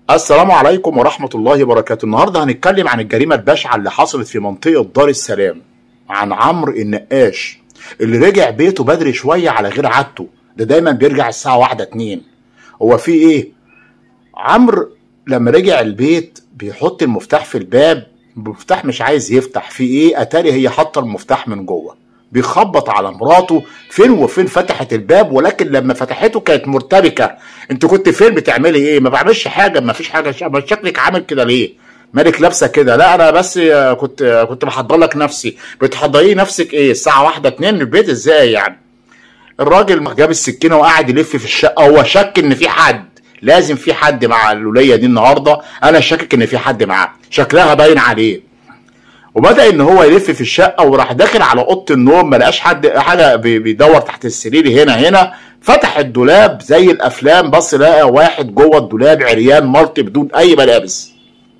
السلام عليكم ورحمة الله وبركاته النهاردة هنتكلم عن الجريمة البشعة اللي حصلت في منطقة دار السلام عن عمرو النقاش اللي رجع بيته بدري شوية على غير عادته ده دايما بيرجع الساعة واحدة اتنين هو في ايه عمرو لما رجع البيت بيحط المفتاح في الباب المفتاح مش عايز يفتح في ايه اتاري هي حاطه المفتاح من جوه بيخبط على مراته فين وفين فتحت الباب ولكن لما فتحته كانت مرتبكه انت كنت فين بتعملي ايه ما بعملش حاجه ما فيش حاجه ش- شكلك عامل كده ليه مالك لابسه كده لا انا بس كنت كنت بحضر لك نفسي بتحضري نفسك ايه الساعه واحدة اتنين من البيت ازاي يعني الراجل جاب السكينه وقعد يلف في الشقه هو شك ان في حد لازم في حد مع الوليه دي النهارده انا شاكك ان في حد معاه شكلها باين عليه وبدا ان هو يلف في الشقه وراح داخل على اوضه النوم ما لقاش حد حاجه بي- بيدور تحت السرير هنا هنا فتح الدولاب زي الافلام بص لقى واحد جوه الدولاب عريان ملط بدون اي ملابس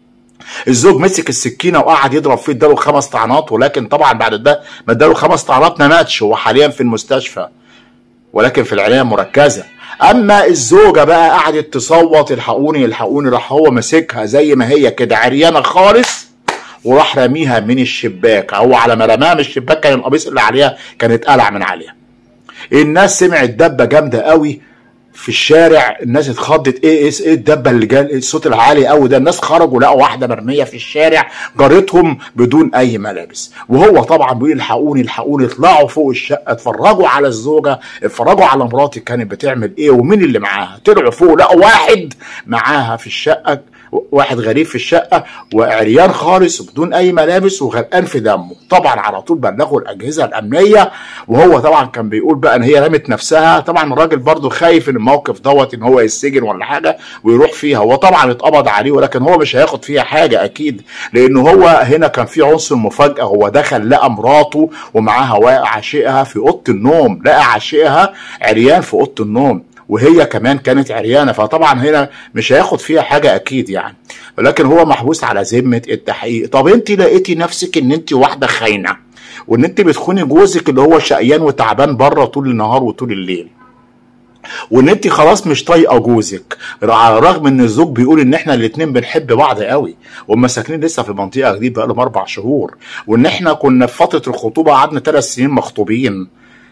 الزوج مسك السكينه وقعد يضرب فيه اداله خمس طعنات ولكن طبعا بعد ده ما اداله خمس طعنات ما ماتش هو حاليا في المستشفى ولكن في العنايه المركزه اما الزوجه بقى قعدت تصوت الحقوني الحقوني راح هو ماسكها زي ما هي كده عريانه خالص وراح راميها من الشباك هو على ما رماها من الشباك كان القميص اللي عليها كان اتقلع من عليها الناس سمعت دبه جامده قوي في الشارع الناس اتخضت ايه ايه ايه الدبه اللي جال الصوت العالي قوي ده الناس خرجوا لقوا واحده مرميه في الشارع جارتهم بدون اي ملابس وهو طبعا بيقول الحقوني الحقوني اطلعوا فوق الشقه اتفرجوا على الزوجه اتفرجوا على مراتي كانت بتعمل ايه ومين اللي معاها طلعوا فوق لقوا واحد معاها في الشقه واحد غريب في الشقه وعريان خالص بدون اي ملابس وغرقان في دمه طبعا على طول بلغوا الاجهزه الامنيه وهو طبعا كان بيقول بقى ان هي رمت نفسها طبعا الراجل برضه خايف ان الموقف دوت ان هو يسجن ولا حاجه ويروح فيها هو طبعا اتقبض عليه ولكن هو مش هياخد فيها حاجه اكيد لان هو هنا كان في عنصر مفاجاه هو دخل لقى مراته ومعاها واقع عشيقها في اوضه النوم لقى عشيقها عريان في اوضه النوم وهي كمان كانت عريانه فطبعا هنا مش هياخد فيها حاجه اكيد يعني ولكن هو محبوس على ذمه التحقيق طب انت لقيتي نفسك ان انت واحده خاينه وان انت بتخوني جوزك اللي هو شقيان وتعبان بره طول النهار وطول الليل وان انت خلاص مش طايقه جوزك على الرغم ان الزوج بيقول ان احنا الاتنين بنحب بعض قوي وهم ساكنين لسه في منطقه جديده بقالهم اربع شهور وان احنا كنا في فتره الخطوبه قعدنا ثلاث سنين مخطوبين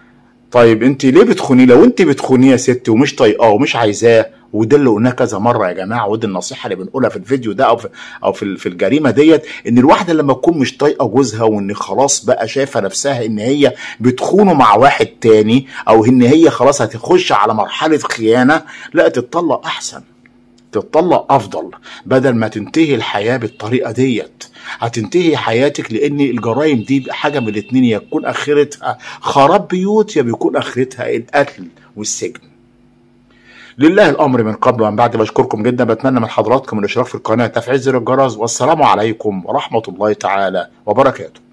طيب انت ليه بتخونيه لو انت بتخونيه يا ست ومش طايقاه ومش عايزاه وده اللي قلناه كذا مره يا جماعه ودي النصيحه اللي بنقولها في الفيديو ده او في او في, في الجريمه ديت ان الواحده لما تكون مش طايقه جوزها وان خلاص بقى شايفه نفسها ان هي بتخونه مع واحد تاني او ان هي خلاص هتخش على مرحله خيانه لا تتطلق احسن تتطلق افضل بدل ما تنتهي الحياه بالطريقه ديت هتنتهي حياتك لان الجرائم دي حاجه من الاتنين يا تكون اخرتها خراب بيوت يا بيكون اخرتها القتل والسجن لله الامر من قبل ومن بعد بشكركم جدا بتمنى من حضراتكم الاشتراك في القناه تفعيل زر الجرس والسلام عليكم ورحمه الله تعالى وبركاته